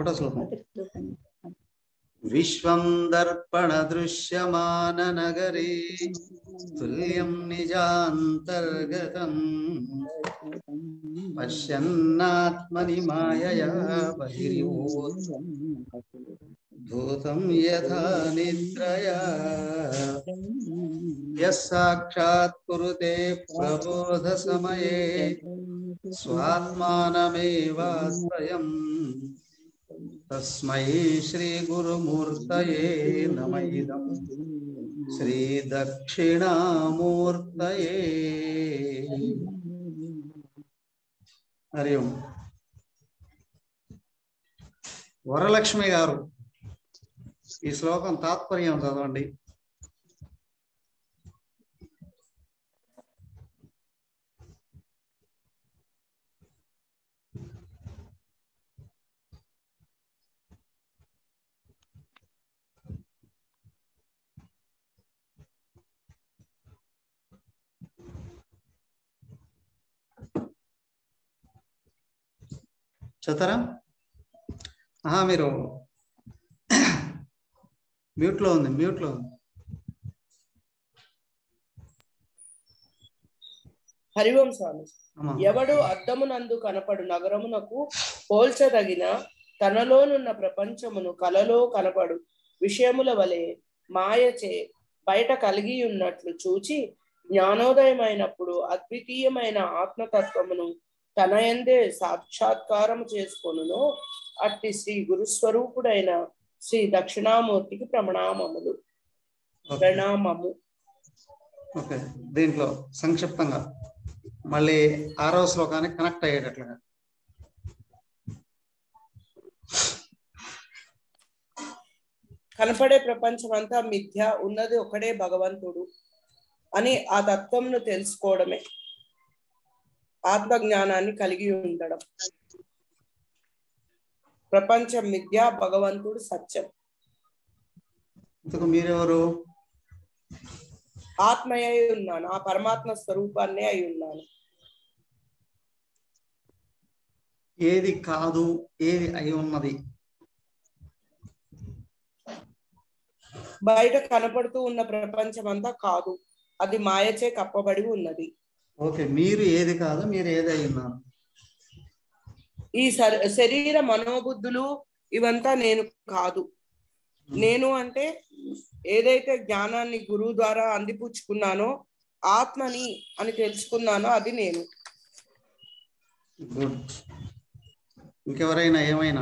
ఒకటో శ్లోకం మొదటి శ్లోకం విశ్వం దర్పణ దృశ్యమాన నగరే తుల్యం నిజాంతర్గతం పశ్యన్నాత్మని మాయయా బహిర్యోత్ భూతం యథా నిద్రయా యః సాక్షాత్ కురుతే ప్రబోధ సమయే స్వాత్మానమేవాస్వయం తస్మై శ్రీ గురుమూర్తయే నమ ఇదం శ్రీ దక్షిణామూర్తయే హరి ఓం వరలక్ష్మి గారు ఈ శ్లోకం తాత్పర్యం చదవండి చదరా ఆహా మీరు మ్యూట్ లో ఉంది మ్యూట్ లో ఉంది హరివం స్వామి అమ్మా. ఎవడు అద్దమునందు కనపడు నగరమునకు పోల్చదగిన తనలోనున్న ప్రపంచమును కలలో కనపడు విషయముల వలె మాయచే బయట కలిగి ఉన్నట్లు చూచి జ్ఞానోదయమైనప్పుడు అద్వితీయమైన ఆత్మతత్వమును తన ఎందే సాక్షాత్కారము చేసుకొనును అట్టి శ్రీ గురుస్వరూపుడైన శ్రీ దక్షిణామూర్తికి ప్రణామములు ఓకే. ప్రణామము ఓకే దీంట్లో సంక్షిప్తంగా మళ్ళీ ఆరో శ్లోకానికి కనెక్ట్ అయ్యేటట్లుగా కనపడే ప్రపంచం అంతా మిథ్య ఉన్నది ఒకడే భగవంతుడు అని ఆ తత్వంను తెలుసుకోవడమే ఆత్మజ్ఞానాన్ని కలిగి ఉండడం ప్రపంచం మిథ్య భగవంతుడు సత్యం ఇంతకు మీరెవరు ఆత్మయ్య అయి ఉన్నాను ఆ పరమాత్మ స్వరూపాన్నే అయి ఉన్నాను ఏది కాదు ఏది అయి ఉన్నది బయట కనపడుతూ ఉన్న ప్రపంచం అంతా కాదు అది మాయచే కప్పబడి ఉన్నది ఓకే మీరు ఏది కాదు మీరు ఏది అయి ఉన్నారు ఈ శర- శరీర మనోబుద్ధులు ఇవంతా నేను కాదు నేను అంటే ఏదైతే జ్ఞానాన్ని గురువు ద్వారా అందిపుచ్చుకున్నానో ఆత్మని అని తెలుసుకున్నానో అది నేను గుడ్ ఇంకెవరైనా ఏమైనా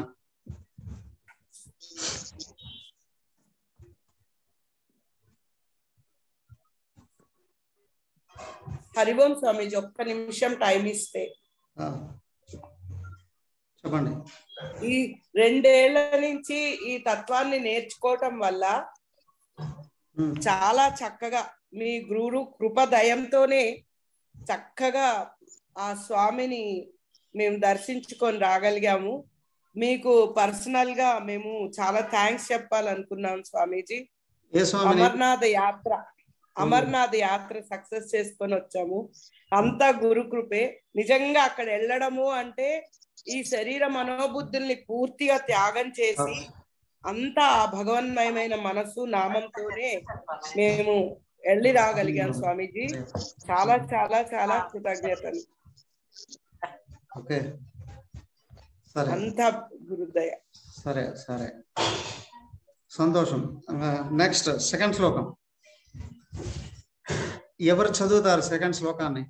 హరివం స్వామీజీ ఒక్క నిమిషం టైం ఇస్తే ఆ. చెప్పండి ఈ రెండేళ్ల నుంచి ఈ తత్వాన్ని నేర్చుకోవటం వల్ల ఉమ్. చాలా చక్కగా మీ గురు కృప దయంతోనే చక్కగా ఆ స్వామిని మేము దర్శించుకొని రాగలిగాము మీకు పర్సనల్ గా మేము చాలా థ్యాంక్స్ చెప్పాలనుకున్నాం స్వామీజీ ఏ స్వామిని అమర్నాథ్ యాత్ర అమర్నాథ్ యాత్ర సక్సెస్ చేసుకొని వచ్చాము అంతా గురు కృపే నిజంగా అక్కడ వెళ్ళడము అంటే ఈ శరీర మనోబుద్ధుల్ని పూర్తిగా త్యాగం చేసి అంతా ఆ భగవన్మయమైన మనసు నామంతోనే మేము వెళ్ళి రాగలిగాం స్వామీజీ చాలా చాలా చాలా కృతజ్ఞతలు ఓకే సరే అంతా గురుదయ సరే సరే సంతోషం నెక్స్ట్ సెకండ్ శ్లోకం ఎవరు చదువుతారు సెకండ్ శ్లోకాన్ని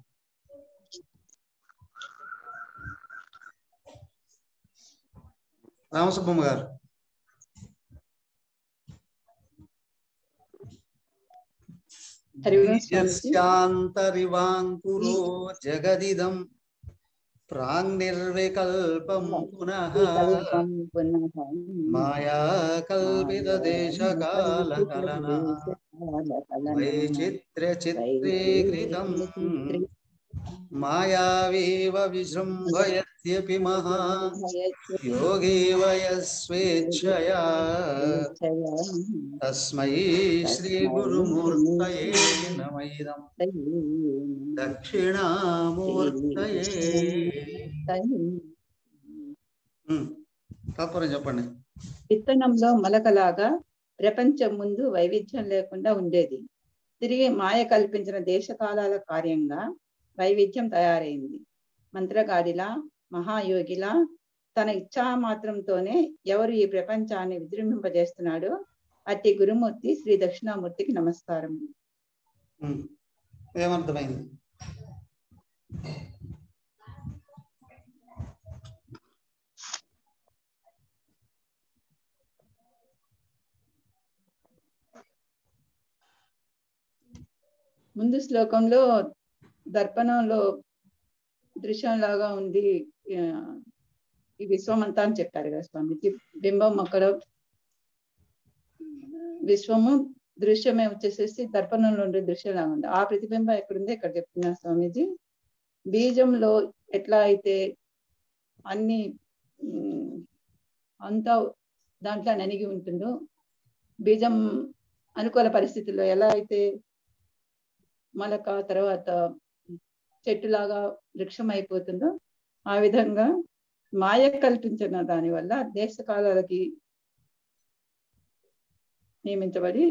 రామసుబ్బమ్మ గారు హరి ఓం స్వామీజీ యస్యాంతరివాంకురో జగదిదం ప్రాంగ్నిర్వికల్పం పునః వికల్పం పునః మాయా కల్పిత దేశకాల కలన వైచిత్ర్య చిత్రీకృతం మాయావీవ విజృంభయత్యపి మహా యోగి వయస్వేచ్ఛయా తస్మై శ్రీ గురుమూర్తయే నమైదం దక్షిణామూర్తయే ఉమ్, తాత్పర్యం చెప్పండి విత్తనంలో మొలకలాగా ప్రపంచం ముందు వైవిధ్యం లేకుండా ఉండేది తిరిగి మాయ కల్పించిన దేశకాలాల కార్యంగా వైవిధ్యం తయారైంది మంత్రగాడిలా మహాయోగిలా తన ఇచ్చా మాత్రంతోనే ఎవరు ఈ ప్రపంచాన్ని విజృంభింపజేస్తున్నాడో అట్టి గురుమూర్తి శ్రీ దక్షిణామూర్తికి నమస్కారం ఉమ్. ఏమర్థమైంది ముందు శ్లోకంలో దర్పణంలో దృశ్యంలాగా ఉంది ఆ, ఈ విశ్వమంతా అని చెప్పారు కదా స్వామిజీ బింబం అక్కడ విశ్వము దృశ్యమే వచ్చేసేసి దర్పణంలో ఉండే దృశ్యంలాగా ఉంది ఆ ప్రతిబింబం ఎక్కడుంది ఇక్కడ చెప్తున్నారు స్వామీజీ బీజంలో ఎట్లా అయితే అన్ని ఉమ్, అంతా దాంట్లో ననిగి ఉంటుందో బీజం అనుకూల పరిస్థితుల్లో ఎలా అయితే మొలక తర్వాత చెట్టులాగా వృక్షం అయిపోతుందో ఆ విధంగా మాయ కల్పించిన దాని వల్ల దేశ కాలాలకి నియమించబడి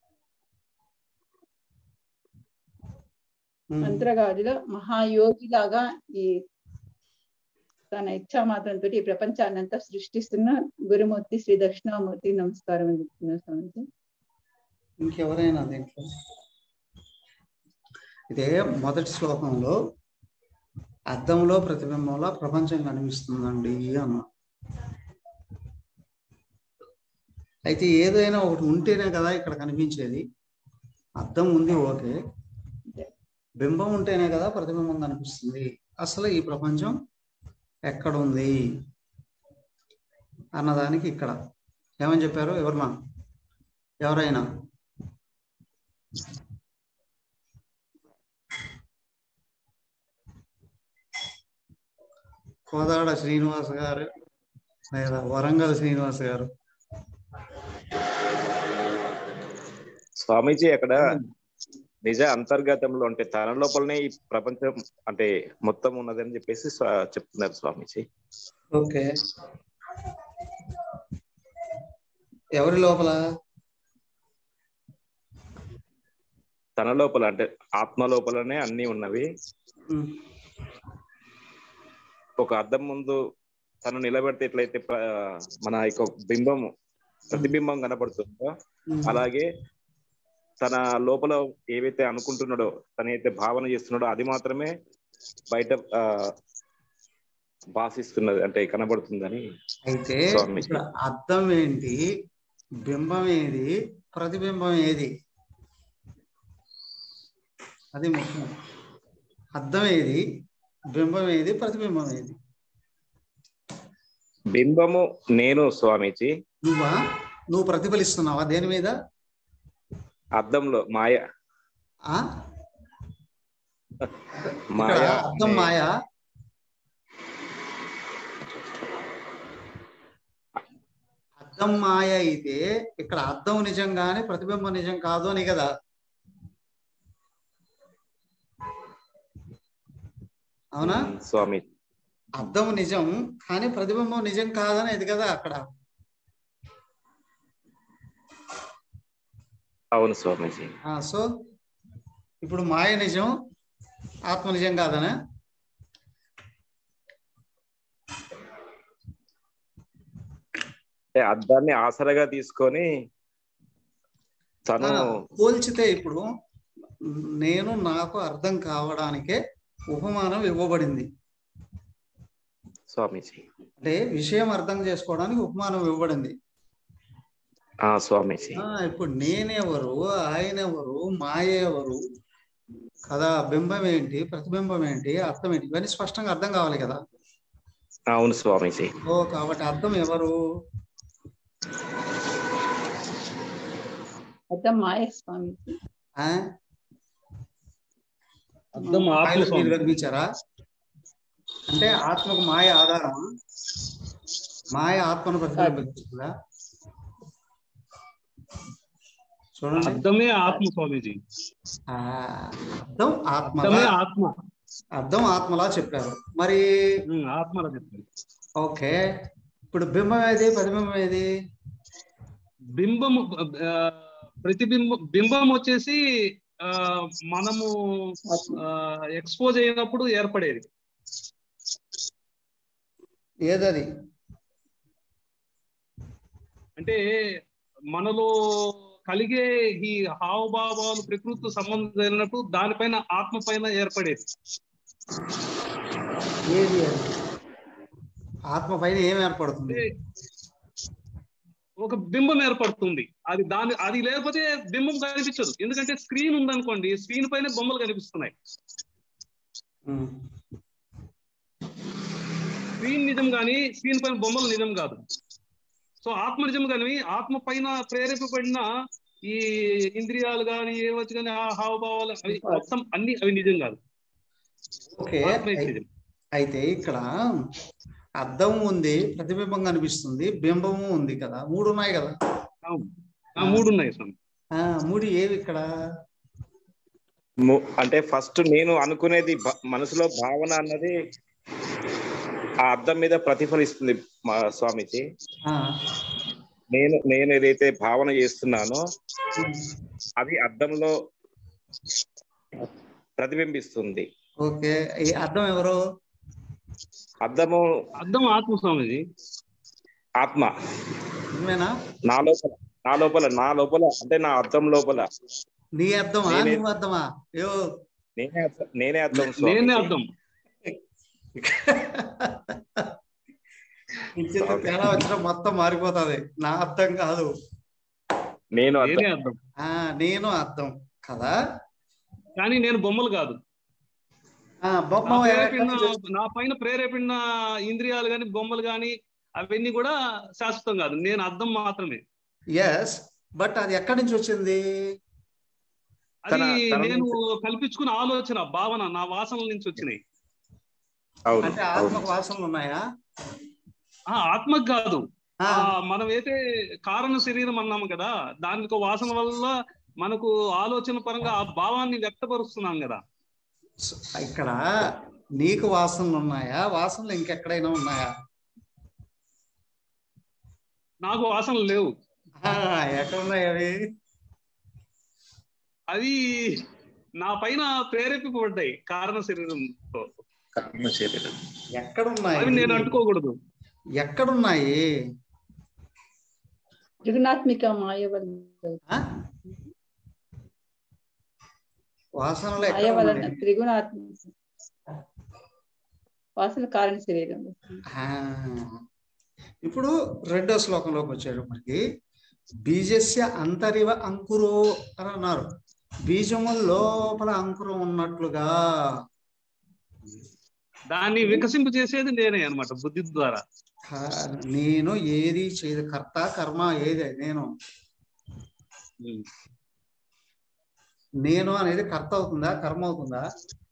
ఉమ్. మంత్రగాడిలో మహాయోగిలాగా ఈ తన ఇచ్చా మాత్రంతో ఈ ప్రపంచాన్ని అంతా సృష్టిస్తున్న గురుమూర్తి శ్రీ దక్షిణామూర్తి నమస్కారం అని చెప్తున్నారు స్వామిజీ ఇంకెవరైనా దీంట్లో ఇదే మొదటి శ్లోకంలో అద్దంలో ప్రతిబింబంలో ప్రపంచం కనిపిస్తుందండి అన్న అయితే ఏదైనా ఒకటి ఉంటేనే కదా ఇక్కడ కనిపించేది అద్దం ఉంది ఓకే బింబం ఉంటేనే కదా ప్రతిబింబం కనిపిస్తుంది అసలు ఈ ప్రపంచం ఎక్కడ ఉంది అన్నదానికి ఇక్కడ ఏమని చెప్పారు ఎవరన్నా ఎవరైనా కోదాడ శ్రీనివాస్ గారు లేదా వరంగల్ శ్రీనివాస్ గారు స్వామీజీ అక్కడ నిజ అంతర్గతంలో అంటే తన లోపలనే ఈ ప్రపంచం అంటే మొత్తం ఉన్నదని చెప్పేసి స్వా- చెప్తున్నారు స్వామీజీ ఓకే ఎవరి లోపల తన లోపల అంటే ఆత్మ లోపలనే అన్ని ఉన్నవి ఉమ్, ఒక అద్దం ముందు తను నిలబెడితే ఎట్లయితే ప్ర- మన యొక్క బింబము ప్రతిబింబం కనపడుతుందో ఉమ్, అలాగే తన లోపల ఏవైతే అనుకుంటున్నాడో తన అయితే భావన చేస్తున్నాడో అది మాత్రమే బయట ఆ, భాషిస్తున్నది అంటే కనబడుతుందని అయితే స్వామి. ఇక్కడ అర్థం ఏంటి బింబం ఏది ప్రతిబింబం ఏది అది ముఖ్యం అర్థం ఏది బింబం ఏది ప్రతిబింబం ఏది బింబము నేను స్వామీజీ నువ్వా నువ్వు ప్రతిఫలిస్తున్నావా దేని మీద అద్దంలో మాయ ఆ మాయ ఇక్కడ అర్థం అనే- మాయా అర్థం మాయ అయితే ఇక్కడ అర్థం నిజంగానే ప్రతిబింబం నిజం కాదు అని కదా అవునా ఉమ్, స్వామి అర్థం నిజం కానీ ప్రతిబింబం నిజం కాదనేది కదా అక్కడ అవును స్వామీజీ ఆ, సో ఇప్పుడు మాయ నిజం ఆత్మ నిజం కాదనా అంటే అద్దాన్ని ఆసరగా తీసుకొని తను ఆ, పోల్చితే ఇప్పుడు నేను నాకు అర్థం కావడానికే ఉపమానం ఇవ్వబడింది స్వామీజీ అంటే విషయం అర్థం చేసుకోవడానికి ఉపమానం ఇవ్వబడింది ఆ స్వామీజీ ఆ ఇప్పుడు నేనెవరు ఆయన ఎవరు మాయ ఎవరు కదా బింబం ఏంటి ప్రతిబింబం ఏంటి అర్థం ఏంటి ఇవన్నీ స్పష్టంగా అర్థం కావాలి కదా అవును స్వామీజీ ఓ కాబట్టి అర్థం ఎవరు అర్థం మాయ స్వామిజీ ఆ? అర్థం ఆత్మ మాయలో మీరు స్వామి కనిపించారా అంటే ఆత్మకు మాయ ఆధారం మాయ ఆత్మను ప్రతిబింబిస్తుందా చూడండి అర్థమే ఆత్మ స్వామీజీ ఆ, అర్థం ఆత్మలా అర్థమే ఆత్మ అర్థం ఆత్మలా చెప్పారు మరి ఉమ్, ఆత్మలా చెప్పారు ఓకే ఇప్పుడు బింబం ఏది ప్రతిబింబం ఏది బింబము ఆ, ప్రతిబింబం బింబం వచ్చేసి ఆ, మనము ఎక్స్పోజ్ అయినప్పుడు ఏర్పడేది ఏదది అంటే మనలో కలిగే ఈ హావభావాలు ప్రకృతితో సంబంధం అయినప్పుడు దానిపైన ఆత్మ పైన ఏర్పడేది ఏది అది ఆత్మ పైన ఏం ఏర్పడుతుంది అంటే ఒక బింబం ఏర్పడుతుంది అది దాని అది లేకపోతే బింబం కనిపించదు ఎందుకంటే స్క్రీన్ ఉందనుకోండి స్క్రీన్ పైన బొమ్మలు కనిపిస్తున్నాయి ఉమ్. స్క్రీన్ నిజం కానీ స్క్రీన్ పైన బొమ్మలు నిజం కాదు సో ఆత్మ నిజం కానీ ఆత్మ పైన ప్రేరేపబడిన ఈ ఇంద్రియాలు కానీ ఏవచ్చు కానీ ఆ హావభావాలు అవి మొత్తం అన్ని అవి నిజం కాదు ఓకే ఆత్మ అయితే నిజం అయితే ఇక్కడ అద్దం ఉంది ప్రతిబింబం కనిపిస్తుంది బింబము ఉంది కదా మూడు ఉన్నాయి కదా అవును ఆ మూడు ఉన్నాయి స్వామి ఆ మూడు ఏవి ఇక్కడ ము- అంటే ఫస్ట్ నేను అనుకునేది భ- మనసులో భావన అన్నది ఆ అద్దం మీద ప్రతిఫలిస్తుంది మా స్వామిజీ ఆ, నేను నేను ఏదైతే భావన చేస్తున్నానో అది అద్దంలో ప్రతిబింబిస్తుంది ఓకే ఈ అద్దం ఎవరు అద్దము అర్థం ఆత్మ స్వామిజీ ఆత్మ నిజమేనా నా లోపల నా లోపల నా లోపల అంటే నా అద్దం లోపల నీ అద్దమా నేనే- నువ్వు అద్దమా యో నేనే అద్దం నేనే అద్దం నేనే స్వామీజీ. అర్థం ఇంకెంత తేడా వచ్చినా మొత్తం మారిపోతుంది నా అర్థం కాదు నేను అద్దం నేనే అర్థం ఆ నేను అర్థం కదా కానీ నేను బొమ్మలు కాదు ఆ బొమ్మ నా ఎక్కడి ప్రేరేపిన నుంచి వచ్చింది? నా పైన ప్రేరేపిన ఇంద్రియాలు కానీ బొమ్మలు కానీ అవన్నీ కూడా శాశ్వతం కాదు నేను అర్థం మాత్రమే ఎస్ బట్ అది ఎక్కడి నుంచి వచ్చింది అది తన- తన నేను నుంచి- కల్పించుకున్న ఆలోచన భావన నా వాసనల నుంచి వచ్చినాయి అవును అంటే అవును ఆత్మకు వాసనలు ఉన్నాయా ఆ ఆత్మకు కాదు ఆ, ఆ మనం అయితే కారణ శరీరం అన్నాము కదా దానికి వాసన వల్ల మనకు ఆలోచన పరంగా ఆ భావాన్ని వ్యక్తపరుస్తున్నాం కదా స- ఇక్కడ నీకు వాసనలు ఉన్నాయా వాసనలు ఇంకెక్కడైనా ఉన్నాయా నాకు వాసనలు లేవు ఆ, ఎక్కడ ఉన్నాయి అవి అది నా పైన ప్రేరేపింపబడ్డాయి కారణ శరీరంతో కర్మ శరీరం ఎక్కడున్నాయి అవి నేను అంటుకోకూడదు ఎక్కడున్నాయి త్రిగుణాత్మిక మాయ వలన ఆ? వాసనలు ఎక్కడ మాయ వలన ఉన్నాయి? త్రిగుణాత్మిక వాసన కారణ శరీరం ఆ, ఇప్పుడు రెండో శ్లోకంలోకి వచ్చేటప్పటికి బీజస్య అంతరివ అంకురో అని అన్నారు బీజము లోపల అంకురం ఉన్నట్లుగా దాన్ని వికసింపు చేసేది నేనే అన్నమాట బుద్ధి ద్వారా క- నేను ఏది చేయదు కర్త కర్మ ఏది నేను నేను అనేది కర్త అవుతుందా కర్మ అవుతుందా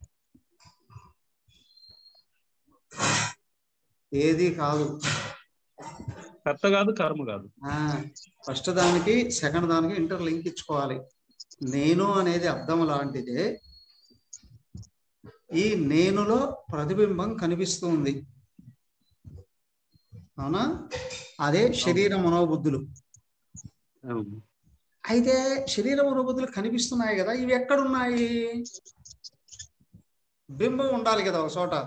ఏది కాదు కర్త కాదు కర్మ కాదు ఫస్ట్ దానికి సెకండ్ దానికి ఇంటర్ లింక్ ఇచ్చుకోవాలి నేను అనేది అర్థం లాంటిదే ఈ నేనులో ప్రతిబింబం కనిపిస్తుంది అవునా అదే శరీర మనోబుద్ధులు అవును. అయితే శరీర మనోబుద్ధులు కనిపిస్తున్నాయి కదా ఇవి ఎక్కడున్నాయి బింబం ఉండాలి కదా ఒక చోట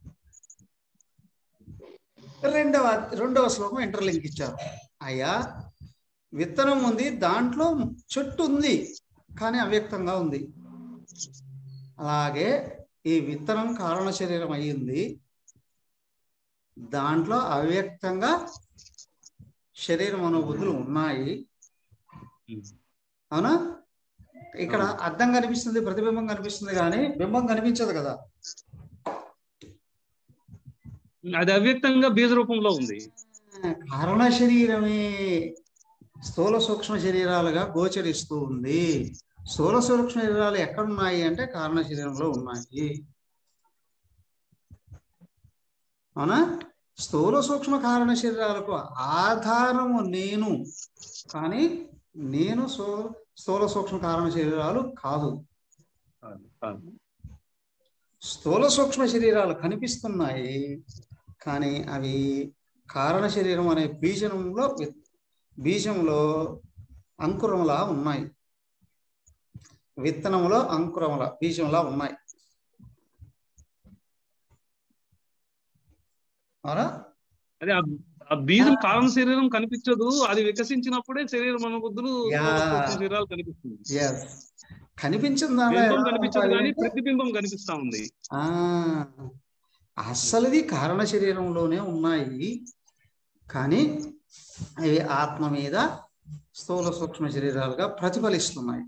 రెండవ రెండవ శ్లోకం ఇంటర్లింక్ ఇచ్చారు అయ్యా విత్తనం ఉంది దాంట్లో చెట్టు ఉంది కానీ అవ్యక్తంగా ఉంది అలాగే ఈ విత్తనం కారణ శరీరం అయ్యింది దాంట్లో అవ్యక్తంగా శరీర మనోబుద్ధులు ఉన్నాయి అవునా ఇక్కడ అర్థం కనిపిస్తుంది ప్రతిబింబం కనిపిస్తుంది కానీ బింబం కనిపించదు కదా అది అవ్యక్తంగా బీజ రూపంలో ఉంది కారణ శరీరమే స్థూల సూక్ష్మ శరీరాలుగా గోచరిస్తూ ఉంది స్థూల సూక్ష్మ శరీరాలు ఎక్కడున్నాయి అంటే కారణ శరీరంలో ఉన్నాయి అవునా స్థూల సూక్ష్మ కారణ శరీరాలకు ఆధారము నేను కానీ నేను స్థూల స్థూల సూక్ష్మ కారణ శరీరాలు కాదు స్థూల సూక్ష్మ శరీరాలు కనిపిస్తున్నాయి కానీ అవి కారణ శరీరం అనే బీజంలో వి- బీజంలో అంకురంలా ఉన్నాయి విత్తనంలో అంకురంలా బీజంలా ఉన్నాయి అవునా అదే ఆ- ఆ బీజం కారణ శరీరం కనిపించదు అది వికసించినప్పుడే శరీర మనబుద్ధులు యా. శరీరాలు కనిపిస్తుంది ఎస్ కనిపించిన దానిలో బింబం ఎలా కనిపించదు ఉంటాయి కానీ అంటే, ప్రతిబింబం కనిపిస్తా ఉంది ఆ అసలుది కారణ శరీరంలోనే ఉన్నాయి కానీ అవి ఆత్మ మీద స్థూల సూక్ష్మ శరీరాలుగా ప్రతిఫలిస్తున్నాయి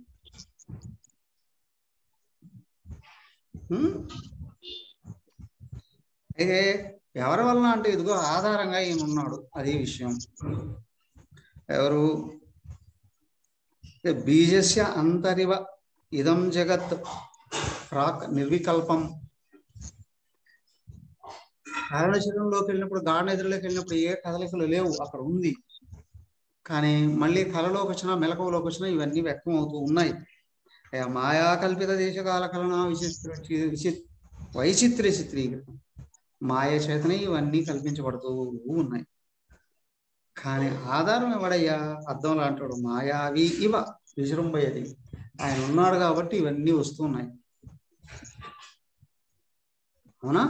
హ్మ్? అయితే ఎవరి వలన అంటే ఇదిగో ఆధారంగా ఈయన ఉన్నాడు అది విషయం ఎవరు బీజస్య అంతరివ ఇదం జగత్ ప్రాక్ నిర్వికల్పం కారణ శరీరంలోకి వెళ్ళినప్పుడు గాఢ నిద్రలోకి వెళ్ళినప్పుడు ఏ కదలికలు లేవు అక్కడ ఉంది కానీ మళ్ళీ కళలోకి వచ్చినా మెలకువలోకి వచ్చినా ఇవన్నీ వ్యక్తం అవుతూ ఉన్నాయి ఏ మాయా కల్పిత దేశకాల కలన విచిత్ర విచిత్ వైచిత్ర్య చిత్రీకరణ మాయ చేతనే ఇవన్నీ కల్పించబడుతూ ఉన్నాయి కానీ ఆధారం ఎవడయ్యా అర్థంలో అంటాడు మాయావి ఇవ విజృంభయది ఆయన ఉన్నాడు కాబట్టి ఇవన్నీ వస్తున్నాయి అవునా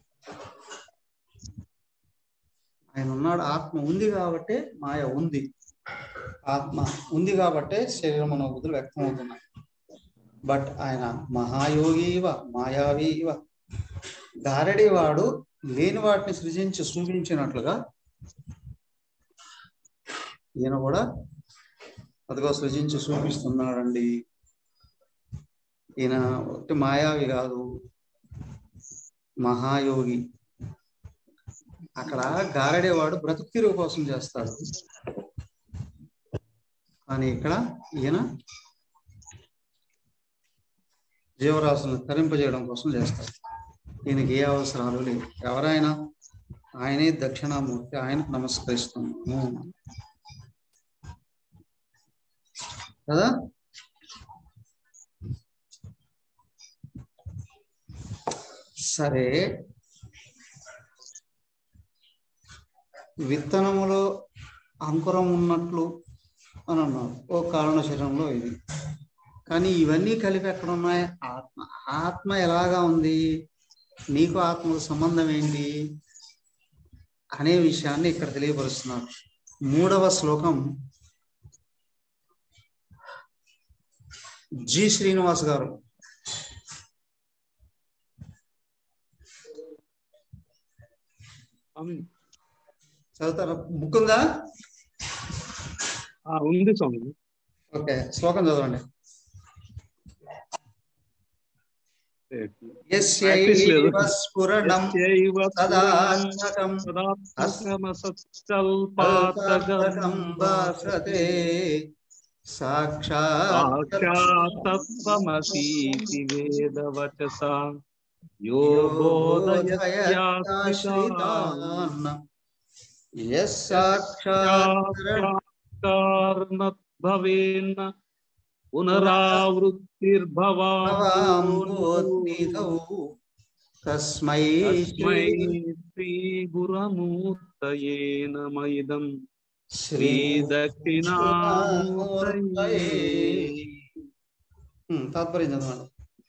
ఆయన ఉన్నాడు ఆత్మ ఉంది కాబట్టే మాయ ఉంది ఆత్మ ఉంది కాబట్టే శరీరం మనోబుద్ధులు వ్యక్తం అవుతున్నాయి బట్ ఆయన మహాయోగి ఇవ మాయావి ఇవ గారడి వాడు లేని వాటిని సృజించి చూపించినట్లుగా ఈయన కూడా అదిగో సృజించి చూపిస్తున్నాడండి ఈయన ఒకటి మాయావి కాదు మహాయోగి అక్కడ గారడేవాడు బ్రతుకు తిరుగు కోసం చేస్తాడు కానీ ఇక్కడ ఈయన జీవరాశులను తరింపజేయడం కోసం చేస్తాడు ఈయనకి ఏ అవసరాలు లేవు ఎవరైనా ఆయనే దక్షిణామూర్తి ఆయనకు నమస్కరిస్తున్నాము కదా సరే విత్తనములో అంకురం ఉన్నట్లు అని అన్నారు ఓ కారణ శరీరంలో ఇది కానీ ఇవన్నీ కలిపి ఎక్కడ ఉన్నాయి ఆత్మ ఆత్మ ఎలాగా ఉంది నీకు ఆత్మకు సంబంధం ఏంటి అనే విషయాన్ని ఇక్కడ తెలియపరుస్తున్నారు మూడవ శ్లోకం జి శ్రీనివాస్ గారు స్వామి, చదువుతారా బుక్ ఉందా ఆ, ఉంది స్వామి ఓకే శ్లోకం చదవండి Practice లేదు. యస్యైవ స్ఫురణం యస్యైవ తదాత్మకం సదాత్మకమసత్కల్పాతగం భాషతే సాక్షాత్ సాక్షాత్తత్వమసీతి వేదవచసా యో బోధయత్యాశ్రితాన్ యోధయత్యాశ్రితాన్ యస్ సాక్షాత్ సాక్షాత్కారణద్భవేన్న పునరావృత్తిర్భవాంబోధౌ తస్మై తస్మై శ్రీ గురమూర్తయే నమైదం శ్రీ దక్షిణామూర్తయే ఉమ్, తాత్పర్యం చదవండి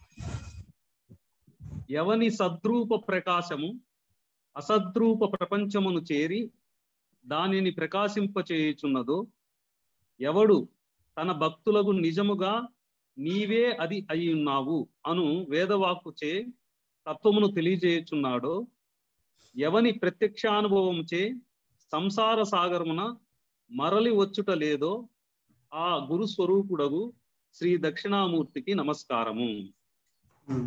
ఎవని సద్రూప ప్రకాశము అసద్రూప ప్రపంచమును చేరి దానిని ప్రకాశింపచేయుచున్నదో ఎవడు తన భక్తులకు నిజముగా నీవే అది అయి ఉన్నావు అను వేదవాక్కుచే తత్వమును తెలియజేయుచున్నాడో ఎవని ప్రత్యక్షానుభవముచే సంసార సాగరమున మరలి వచ్చుట లేదో ఆ గురు స్వరూపుడగు శ్రీ దక్షిణామూర్తికి నమస్కారము ఉమ్.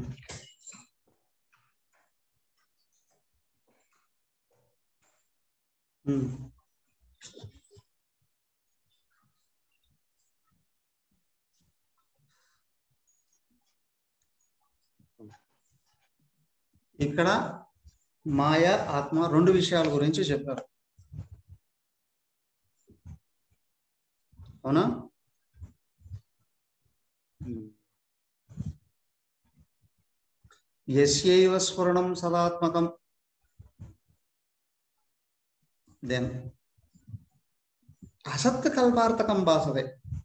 ఉమ్. ఇక్కడ మాయ ఆత్మ రెండు విషయాల గురించి చెప్పారు అవునా యస్యైవ స్ఫురణం సదాత్మకం దెన్ అసత్ కల్పార్థకం భాసదే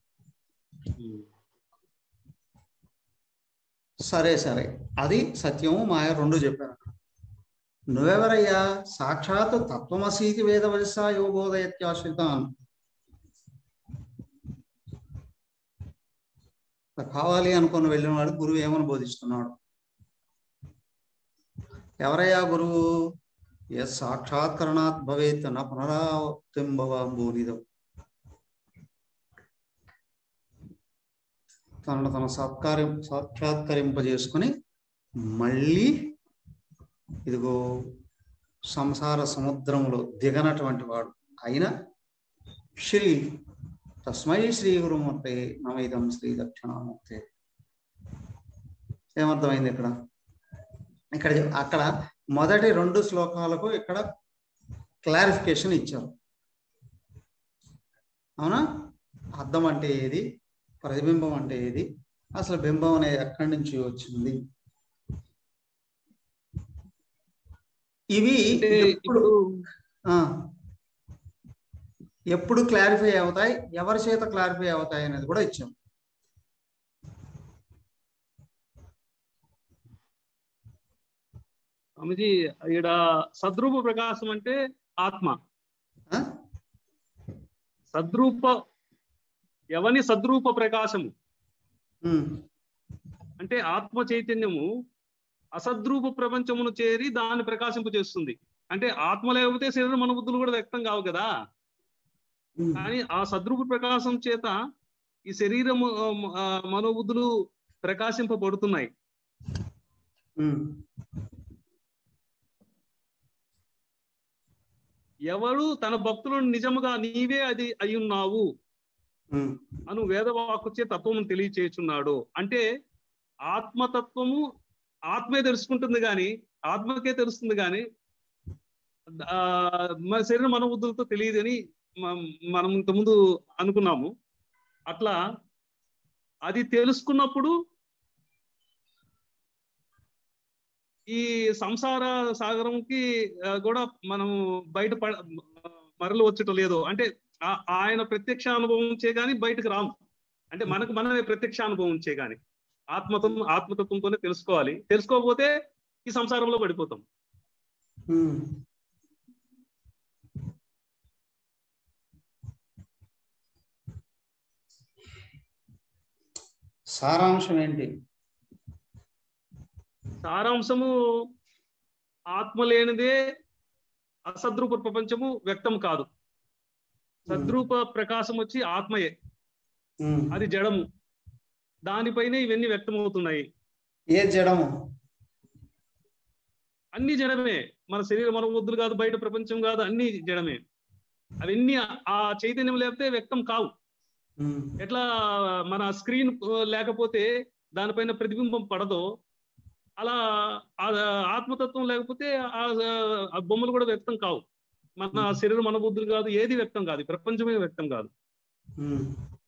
సరే సరే అది సత్యము మాయ రెండు చెప్పారు నువ్వెవరయ్యా సాక్షాత్ తత్వమసీతి వేదవశ యోగోదయత్యాశ్రితాన్ కావాలి అనుకుని వెళ్ళిన వాడు గురువు ఏమని బోధిస్తున్నాడు ఎవరయ్యా గురువు ఎస్ సాక్షాత్కరణాత్ భవేత్ న పునరావృత్తింభవ భూనిదం తనను తన సత్కార్యం సాక్షాత్కరింపజేసుకొని మళ్ళీ ఇదిగో సంసార సముద్రంలో దిగనటువంటి వాడు అయిన శ్రీ తస్మై శ్రీ గురుమూర్తి నమైదం శ్రీ దక్షిణామూర్తి ఏమర్థమైంది ఇక్కడ ఇక్కడ చెప్- అక్కడ మొదటి రెండు శ్లోకాలకు ఇక్కడ క్లారిఫికేషన్ ఇచ్చారు అవునా అర్థం అంటే ఏది ప్రతిబింబం అంటే ఏది అసలు బింబం అనేది ఎక్కడి నుంచి వచ్చింది ఇవి అంటే ఎప్పుడు ఇప్పుడు ఆ, ఎప్పుడు క్లారిఫై అవుతాయి ఎవరి చేత క్లారిఫై అవుతాయి అనేది కూడా ఇచ్చాం స్వామిజీ ఈడ సద్రూప ప్రకాశం అంటే ఆత్మ ఆ? సద్రూప ఎవని సద్రూప ప్రకాశము ఉమ్, అంటే ఆత్మ చైతన్యము అసద్రూప ప్రపంచమును చేరి దాన్ని ప్రకాశింప చేస్తుంది అంటే ఆత్మ లేకపోతే శరీర మనబుద్ధులు కూడా వ్యక్తం కావు కదా ఉమ్, కానీ ఆ సద్రూప ప్రకాశం చేత ఈ శరీరము ఆ, మనోబుద్ధులు ప్రకాశింపబడుతున్నాయి ఉమ్, ఎవరు తన భక్తులను నిజముగా నీవే అది అయ్యున్నావు ఉమ్, అను వేదవాక్కుచే తత్వము తెలియచేయుచున్నాడు అంటే ఆత్మతత్వము ఆత్మే తెలుసుకుంటుంది కానీ ఆత్మకే తెలుస్తుంది కానీ ఆ, మన శరీర మనబుద్ధులతో తెలియదని మ- మనం ఇంతకుముందు అనుకున్నాము అట్లా అది తెలుసుకున్నప్పుడు ఈ సంసార సాగరంకి ఆ, కూడా మనం బయట పడ మరలు వచ్చటం లేదు అంటే ఆ- ఆయన ప్రత్యక్ష అనుభవం చే గాని బయటకు రాము అంటే మనకు మనమే ప్రత్యక్ష అనుభవం చే గాని ఆత్మతం ఆత్మతత్వంతోనే తెలుసుకోవాలి తెలుసుకోకపోతే ఈ సంసారంలో పడిపోతాం ఉమ్. సారాంశం ఏంటి సారాంశము ఆత్మ లేనిదే అసద్రూప ప్రపంచము వ్యక్తం కాదు సద్రూప ప్రకాశం వచ్చి ఆత్మయే ఉమ్. అది జడము దానిపైనే ఇవన్నీ వ్యక్తమవుతున్నాయి ఏ జడము అన్ని జడమే మన శరీర మనోబుద్ధులు కాదు బయట ప్రపంచం కాదు అన్ని జడమే అవన్నీ ఆ- ఆ చైతన్యం లేకపోతే వ్యక్తం కావు ఉమ్, ఎట్లా మన స్క్రీన్ లేకపోతే దానిపైన ప్రతిబింబం పడదో అలా ఆ ఆత్మతత్వం లేకపోతే ఆ ఆ బొమ్మలు కూడా వ్యక్తం కావు మన శరీరం మనబుద్ధులు కాదు ఏది వ్యక్తం కాదు ఈ ప్రపంచమే వ్యక్తం కాదు ఉమ్.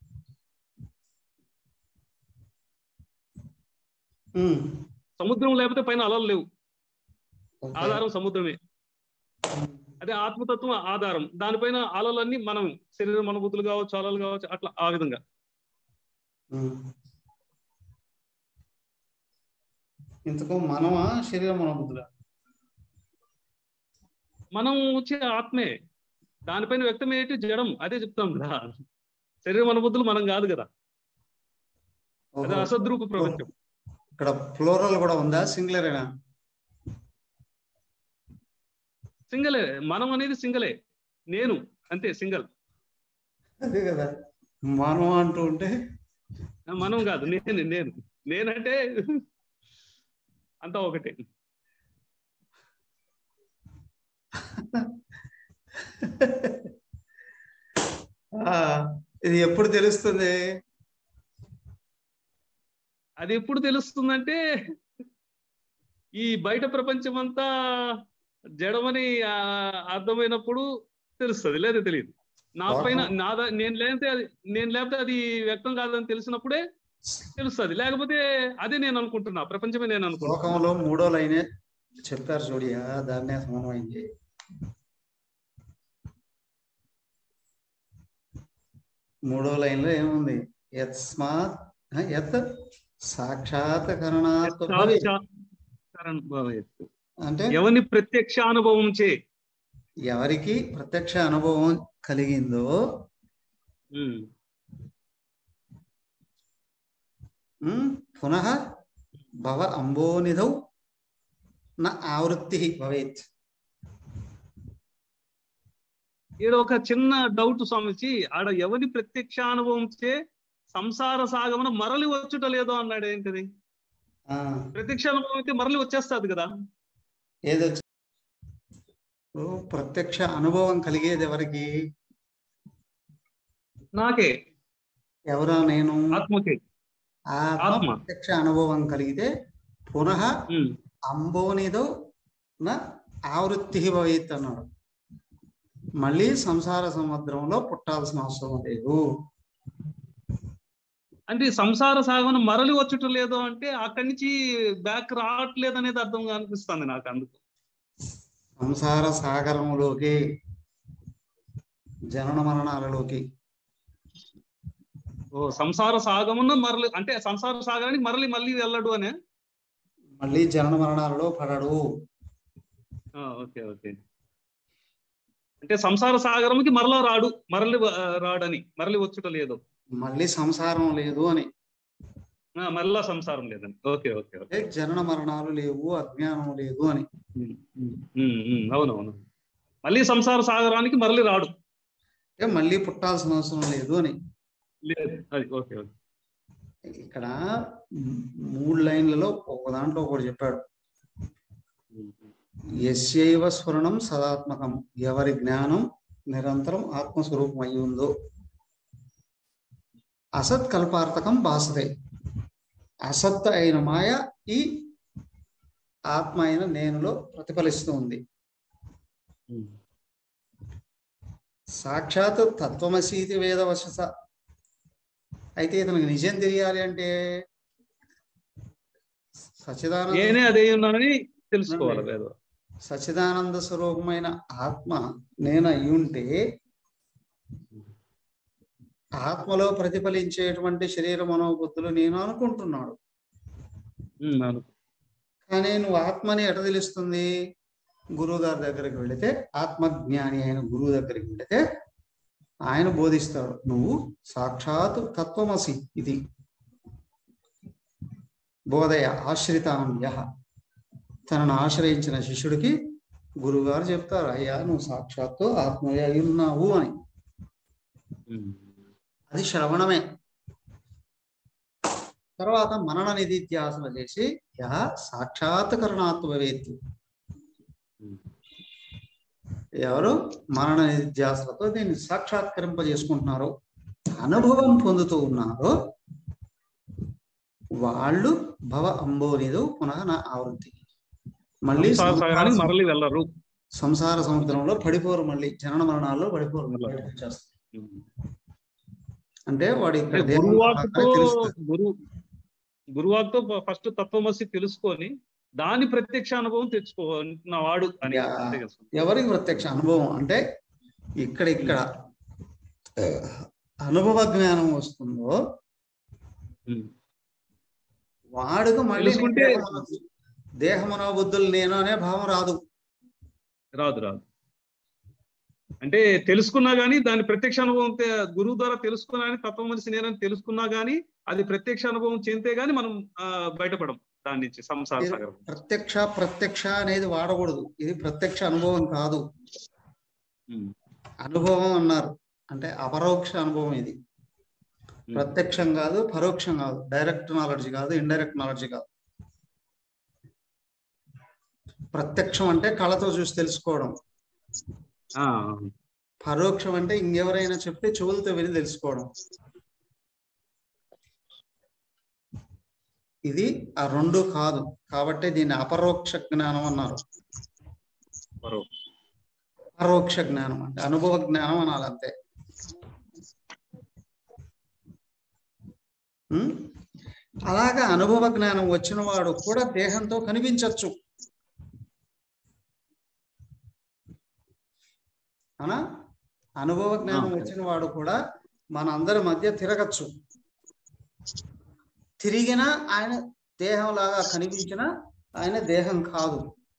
ఉమ్. సముద్రం లేకపోతే పైన అలలు లేవు ఓకే. ఆధారం సముద్రమే అదే ఆత్మతత్వం ఆధారం దానిపైన అలలన్నీ మనం శరీరం మనబుద్ధులు కావచ్చు అలలు కావచ్చు అట్లా ఆ విధంగా ఉమ్. ఇంతకు మనమా శరీరం మన బుద్ధులా మనం వచ్చే ఆత్మే దానిపైన వ్యక్తం ఏంటి జడం అదే చెప్తాం కదా శరీరం అనుబుద్ధులు మనం కాదు కదా అదే ఓహో. అసద్రూప ప్రపంచం ఇక్కడ ఫ్లోరల్ కూడా ఉందా సింగులరేనా సింగలే మనం అనేది సింగలే నేను అంతే సింగల్ అదే కదా మనం అంటూ ఉంటే మనం కాదు నేను నేను నేనంటే అంతా ఒకటే ఆ, ఇది ఎప్పుడు తెలుస్తుంది అది ఎప్పుడు తెలుస్తుందంటే ఈ బయట ప్రపంచం అంతా జడమని ఆ, అర్థమైనప్పుడు తెలుస్తుంది లేదా తెలియదు నా పైన నా ద- నేను లేకపోతే అది నేను లేకపోతే అది వ్యక్తం కాదని తెలిసినప్పుడే తెలుస్తుంది లేకపోతే అదే నేను అనుకుంటున్నా ప్రపంచమే నేను అనుకుంటున్నా శ్లోకంలో మూడో లైనే చెప్పారు చూడియా దాన్నే సమన్వయం చేయి మూడో లైన్ లో ఏముంది యత్స్మాత్ ఆ, యత్ సాక్షాత్కరణాత్ భవేత్. సాక్షాత్కారం భవేత్. అంటే ఎవరిని ప్రత్యక్ష అనుభవం చే ఎవరికి ప్రత్యక్ష అనుభవం కలిగిందో ఉమ్, ఉమ్, పునః భవ అంబోనిధౌ నా ఆవృత్తి భవేత్ ఈడ ఒక చిన్న డౌట్ స్వామిజీ ఆడ ఎవరి ప్రత్యక్ష అనుభవం చే సంసార సాగమన మరలి వచ్చుట లేదో అన్నాడు ఏంటిది ఆ, ప్రత్యక్ష అనుభవం అయితే మరలి వచ్చేస్తుంది కదా ఏదో ఇప్పుడు ప్రత్యక్ష అనుభవం కలిగేది ఎవరికి నాకే ఎవరా నేను ఆత్మకే ఆత్మ ఆత్మ. ప్రత్యక్ష అనుభవం కలిగితే పునః ఉమ్, అంబోనిదో నా ఆవృత్తి భవేత్ అన్నాడు మళ్ళీ సంసార సముద్రంలో పుట్టాల్సిన అవసరం లేదు అంటే ఈ సంసార సాగమన మరలి వచ్చుట లేదు అంటే అక్కడి నుంచి బ్యాక్ రావట్లేదు అనేది అర్థం అనిపిస్తుంది నాకు అందుకు సంసార సాగరంలోకి జనన మరణాలలోకి ఓ సంసార సాగమున మరలి అంటే సంసార సాగరానికి మరలి మళ్ళీ వెళ్ళడు అనే మళ్ళీ జనన మరణాలలో పడడు ఆ, ఓకే ఓకే అంటే సంసార సాగరంకి మరలా రాడు మరలి ఆ, రాడని మరలి వచ్చుట లేదు మళ్ళీ సంసారం లేదు అని ఆ, మరలా సంసారం లేదని ఓకే ఓకే ఓకే అంటే జనన మరణాలు లేవు అజ్ఞానం లేదు అని ఉమ్, ఉమ్, ఉమ్, ఉమ్, అవునవును మళ్ళీ సంసార సాగరానికి మరలి రాడు అంటే మళ్ళీ పుట్టాల్సిన అవసరం లేదు అని లేదు అది ఓకే ఓకే ఇక్కడ మ్- మూడు లైన్లలో ఒక దాంట్లో ఒకటి చెప్పాడు ఉమ్, ఎస్యైవ స్ఫురణం సదాత్మకం ఎవరి జ్ఞానం నిరంతరం ఆత్మస్వరూపం అయి ఉందో అసత్ కల్పార్థకం భాసతే అసత్ అయిన మాయ ఈ ఆత్మ అయిన నేనులో ప్రతిఫలిస్తూ ఉంది ఉమ్. సాక్షాత్ తత్వమసీతి వేదవశస అయితే ఇతనికి నిజం తెలియాలి అంటే సచిదానంద నేనే అదే ఉన్నానని తెలుసుకోవాలి లేదు సచిదానంద స్వరూపమైన ఆత్మ నేను అయి ఉంటే ఆత్మలో ప్రతిఫలించేటువంటి శరీర మనోబుద్ధులు నేను అనుకుంటున్నాడు ఉమ్, అవును. కానీ నువ్వు ఆత్మని ఎట తెలుస్తుంది గురువు గారి దగ్గరికి వెళితే ఆత్మజ్ఞాని అయిన గురువు దగ్గరికి వెళితే ఆయన బోధిస్తాడు నువ్వు సాక్షాత్ తత్వమసి ఇది బోధయ ఆశ్రితాన్య తనను ఆశ్రయించిన శిష్యుడికి గురువుగారు చెప్తారు అయ్యా నువ్వు సాక్షాత్తు ఆత్మవే అయి ఉన్నావు అని ఉమ్. అది శ్రవణమే తర్వాత మనన నిధిధ్యాసన చేసి యహ సాక్షాత్కరణాత్మవేత్తి ఉమ్. ఎవరు మరణ నిధ్యాసలతో దీన్ని సాక్షాత్కరింపజేసుకుంటున్నారో అనుభవం పొందుతూ ఉన్నారో వాళ్ళు భవ అంబోనిదు పునః నా ఆవృత్తి మళ్ళీ సంసార సాగరానికి సంసార- మరలి వెళ్ళరు సంసార సముద్రంలో పడిపోరు మళ్ళీ జనన మరణాల్లో పడిపోరు వెళ్ళరు. బయటకు వచ్చేస్తారు. ఉమ్. అంటే వాడి ఇక్కడ అంటే దేహం గురువాక్తో పరంగా తెలుస్తుంది. గురు గురువాక్తో ఫస్ట్ తత్వమసి తెలుసుకొని దాని ప్రత్యక్ష అనుభవం తెచ్చుకున్న వాడు అని యా. అంతే కదా స్వామి? ఎవరికి ప్రత్యక్ష అనుభవం అంటే ఇక్కడ ఇక్కడ ఆ, అనుభవ జ్ఞానం వస్తుందో ఉమ్. వాడుకు మళ్ళీ తెలుసుకుంటే- దేహమనో- దేహమనోబుద్ధులు నేను అనే భావం రాదు రాదు రాదు అంటే తెలుసుకున్నా గానీ దాని ప్రత్యక్ష అనుభవం తె- గురువు ద్వారా తెలుసుకున్నా కానీ తత్వమనిషి నేనని తెలుసుకున్నా గానీ అది ప్రత్యక్ష అనుభవం చెందితే గానీ మనం ఆ, బయటపడం దాని నుంచి సంసార మీరు సాగరం ప్రత్యక్ష ప్రత్యక్ష అనేది వాడకూడదు ఇది ప్రత్యక్ష అనుభవం కాదు ఉమ్. అనుభవం అన్నారు అంటే అపరోక్ష అనుభవం ఇది ఉమ్. ప్రత్యక్షం కాదు పరోక్షం కాదు డైరెక్ట్ నాలెడ్జ్ కాదు ఇండైరెక్ట్ నాలెడ్జ్ కాదు ప్రత్యక్షం అంటే కళతో చూసి తెలుసుకోవడం ఆ, పరోక్షం అంటే ఇంకెవరైనా చెప్తే చెవులతో విని తెలుసుకోవడం ఇది ఆ రెండు కాదు కాబట్టి దీన్ని అపరోక్ష జ్ఞానం అన్నారు మరో పరోక్ష జ్ఞానం అంటే అనుభవ జ్ఞానం అనాలి అంతే ఉం? అలాగా అనుభవ జ్ఞానం వచ్చిన వాడు కూడా దేహంతో కనిపించవచ్చు అవునా అనుభవ జ్ఞానం ఆ. వచ్చిన వాడు కూడా మన అందరి మధ్య తిరగచ్చు తిరిగినా ఆయన దేహంలాగా కనిపించిన ఆయన దేహం కాదు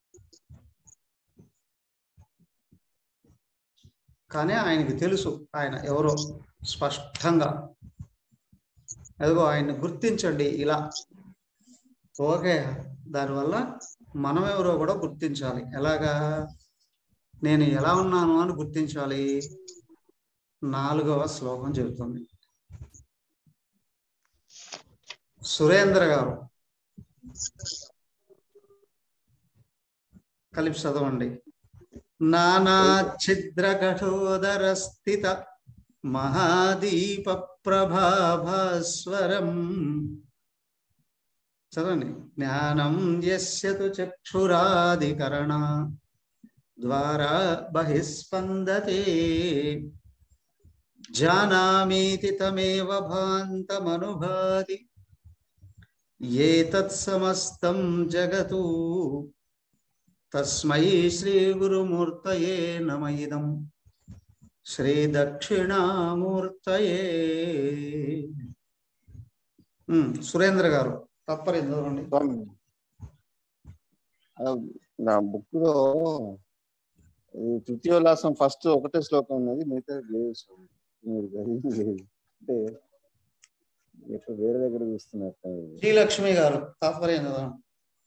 కానీ ఆయనకి తెలుసు ఆయన ఎవరో స్పష్టంగా అదిగో ఆయన్ని గుర్తించండి ఇలా ఓకే దానివల్ల మనం ఎవరో కూడా గుర్తించాలి ఎలాగా నేను ఎలా ఉన్నాను అని గుర్తించాలి నాలుగవ శ్లోకం చెబుతుంది సురేంద్ర గారు కలిపి చదవండి నానా ఛిద్ర కఠోదర స్థిత మహాదీప ప్రభాభాస్వరం చదవండి జ్ఞానం యస్య తు చక్షురాదికరణ ద్వారా బహిస్పందతే జానామీతి తమేవ భాంతమనుభాతి ఏతత్సమస్తం జగతు తస్మై శ్రీ గురుమూర్తయే నమ ఇదం శ్రీ దక్షిణామూర్తయే ఉమ్, సురేంద్ర గారు తప్పలేదు చదవండి స్వామి ఆ, నా బుక్ లో ఈ తృతీయోల్లాసం ఫస్ట్ ఒకటే శ్లోకం ఉన్నది మిగతా లేదు స్వామి మీరు చదివింది లేదు అంటే ఎక్కడ వేరే దగ్గర చూస్తున్నట్టు శ్రీలక్ష్మి గారు తాత్పర్యం చదవండి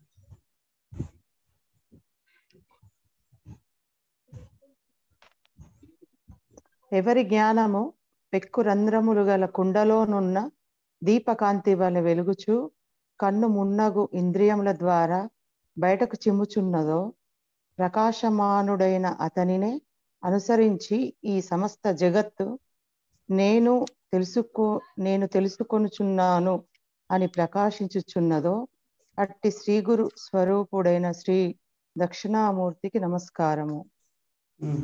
ఎవరి జ్ఞానము పెక్కు రంధ్రములు గల కుండలోనున్న దీపకాంతి వలె వెలుగుచు కన్ను మున్నగు ఇంద్రియముల ద్వారా బయటకు చిమ్ముచున్నదో ప్రకాశమానుడైన అతనినే అనుసరించి ఈ సమస్త జగత్తు నేను తెలుసుకో నేను తెలుసుకొనుచున్నాను అని ప్రకాశించుచున్నదో అట్టి శ్రీ గురు స్వరూపుడైన శ్రీ దక్షిణామూర్తికి నమస్కారము ఉమ్.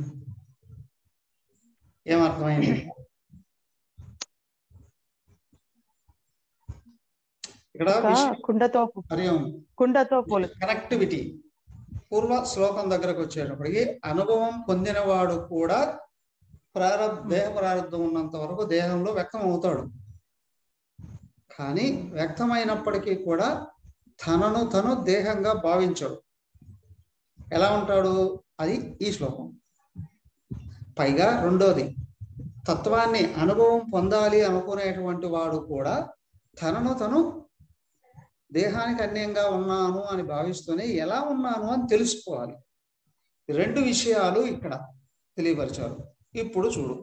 ఏమర్థమైంది ఇక్కడ ఒక విషయం కుండతో హరి ఓం. కుండతో పోలు కనెక్టివిటీ పూర్వ శ్లోకం దగ్గరకు వచ్చేటప్పటికి అనుభవం పొందినవాడు కూడా ప్రారంభ దేహ ప్రారంభం ఉన్నంత వరకు దేహంలో వ్యక్తం అవుతాడు కానీ వ్యక్తమైనప్పటికీ కూడా తనను తను దేహంగా భావించడు ఎలా ఉంటాడు అది ఈ శ్లోకం పైగా రెండోది తత్వాన్ని అనుభవం పొందాలి అనుకునేటువంటి వాడు కూడా తనను తను దేహానికి అన్యంగా ఉన్నాను అని భావిస్తూనే ఎలా ఉన్నాను అని తెలుసుకోవాలి ఈ రెండు విషయాలు ఇక్కడ తెలియపరిచారు ఇప్పుడు చూడు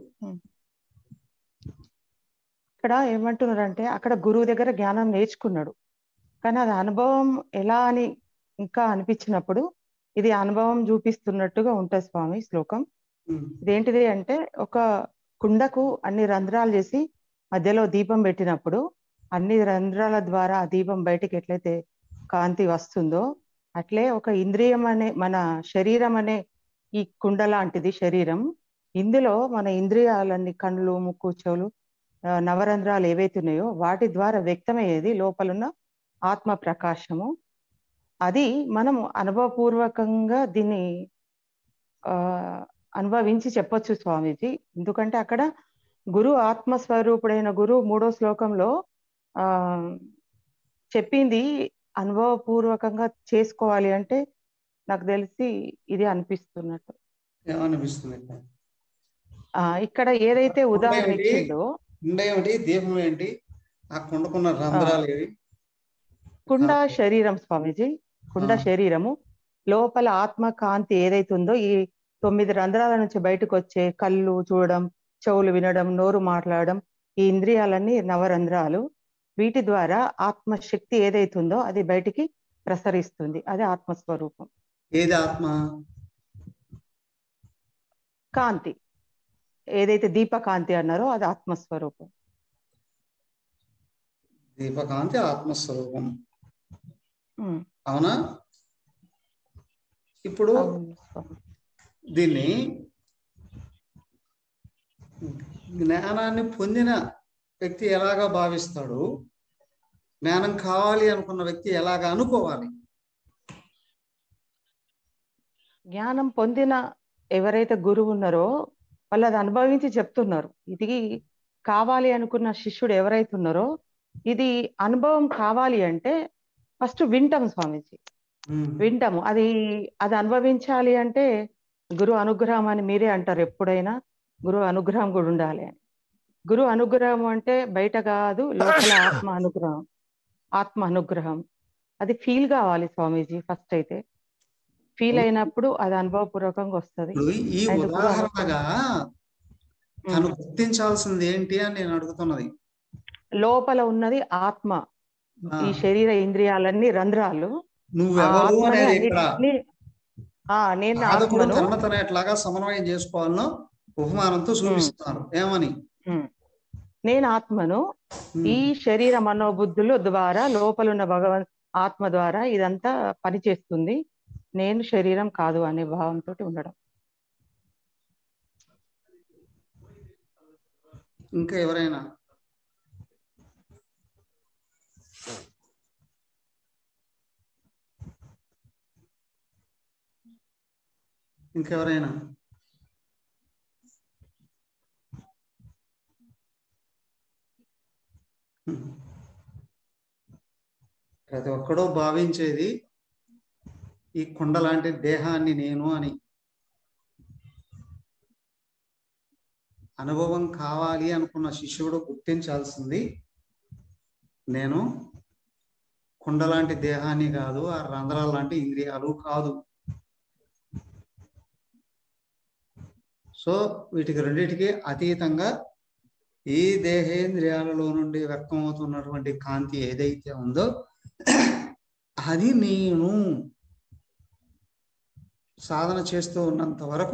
ఇక్కడ ఏమంటున్నారంటే అక్కడ గురువు దగ్గర జ్ఞానం నేర్చుకున్నాడు కానీ అది అనుభవం ఎలా అని ఇంకా అనిపించినప్పుడు ఇది అనుభవం చూపిస్తున్నట్టుగా ఉంటుంది స్వామి శ్లోకం ఉమ్, ఇదేంటిది అంటే ఒక కుండకు అన్ని రంధ్రాలు చేసి మధ్యలో దీపం పెట్టినప్పుడు అన్ని రంధ్రాల ద్వారా ఆ దీపం బయటికి ఎట్లయితే కాంతి వస్తుందో అట్లే ఒక ఇంద్రియం అనే మన శరీరం అనే ఈ కుండ లాంటిది శరీరం ఇందులో మన ఇంద్రియాలన్నీ కళ్ళు ముక్కు చెవులు ఆ, నవరంధ్రాలు ఏవైతే ఉన్నాయో వాటి ద్వారా వ్యక్తమయ్యేది లోపలున్న ఆత్మ ప్రకాశము అది మనము అనుభవపూర్వకంగా దీన్ని ఆ అనుభవించి చెప్పొచ్చు స్వామీజీ ఎందుకంటే అక్కడ గురు ఆత్మస్వరూపుడైన గురు మూడో శ్లోకంలో ఆ చెప్పింది అనుభవపూర్వకంగా చేసుకోవాలి అంటే నాకు తెలిసి ఇది అనిపిస్తున్నట్టు ఏమనిపిస్తుంది ఆ ఇక్కడ ఏదైతే ఉదాహరణ ఏంటి? ఇచ్చిందో కుండ ఏమిటి దీపం ఏంటి ఆ కుండకున్న రంధ్రాలు ఏవి కుండ ఆ. శరీరం స్వామీజీ కుండ ఆ. శరీరము లోపల ఆత్మ కాంతి ఏదైతే ఉందో ఈ తొమ్మిది రంధ్రాల నుంచి బయటకు వచ్చే కళ్ళు చూడడం చెవులు వినడం నోరు మాట్లాడడం ఈ ఇంద్రియాలన్నీ నవరంధ్రాలు వీటి ద్వారా ఆత్మశక్తి ఏదైతే ఉందో అది బయటికి ప్రసరిస్తుంది అది ఆత్మస్వరూపం ఏది ఆత్మ కాంతి ఏదైతే దీపకాంతి అన్నారో అది ఆత్మస్వరూపం దీపకాంతి ఆత్మస్వరూపం ఉమ్, అవునా ఇప్పుడు అవును స్వామి. దీన్ని జ్ఞానాన్ని పొందిన వ్యక్తి ఎలాగా భావిస్తాడు జ్ఞానం కావాలి అనుకున్న వ్యక్తి ఎలాగా అనుకోవాలి జ్ఞానం పొందిన ఎవరైతే గురువు ఉన్నారో వాళ్ళు అది అనుభవించి చెప్తున్నారు ఇది కావాలి అనుకున్న శిష్యుడు ఎవరైతే ఉన్నారో ఇది అనుభవం కావాలి అంటే ఫస్ట్ వింటాం స్వామీజీ ఉమ్. వింటాము అది అది అనుభవించాలి అంటే గురు అనుగ్రహం అని మీరే అంటారు ఎప్పుడైనా గురు అనుగ్రహం కూడా ఉండాలి అని గురు అనుగ్రహం అంటే బయట కాదు లోపల ఆత్మ అనుగ్రహం ఆత్మ అనుగ్రహం అది ఫీల్ కావాలి స్వామీజీ ఫస్ట్ అయితే ఫీల్ అయినప్పుడు అది అనుభవపూర్వకంగా వస్తుంది ఇప్పుడు ఈ ఆయన గురు ఉదాహరణగా తను గుర్తించాల్సింది ఏంటి అని నేను అడుగుతున్నది లోపల ఉన్నది ఆత్మ ఆ, ఈ శరీర ఇంద్రియాలన్నీ రంధ్రాలు ఆ నువ్వెవరు ఆత్మని అనేది ఇక్కడ అన్నిటినీ ఆ నేను సాధకుడు ఆత్మను తన తన ఎట్లాగా సమన్వయం చేసుకోవాలనో ఉపమానంతో చూపిస్తున్నారు ఏమని ఉమ్. నేను ఆత్మను ఉమ్, ఈ శరీర మనోబుద్ధుల ద్వారా లోపల ఉన్న భగవన్ ఆత్మ ద్వారా ఇదంతా పనిచేస్తుంది నేను శరీరం కాదు అనే భావంతో ఉండడం ఇంకా ఎవరైనా ఇంకెవరైనా ప్రతి ఒక్కడూ భావించేది ఈ కుండ లాంటి దేహాన్ని నేను అని అనుభవం కావాలి అనుకున్న శిష్యుడు గుర్తించాల్సింది నేను కుండ లాంటి దేహాన్ని కాదు ఆ రంధ్రాల లాంటి ఇంద్రియాలు కాదు సో వీటికి రెండింటికి అతీతంగా ఈ దేహేంద్రియాలలో నుండి వ్యక్తమవుతున్నటువంటి కాంతి ఏదైతే ఉందో అది నేను సాధన చేస్తూ ఉన్నంత వరకు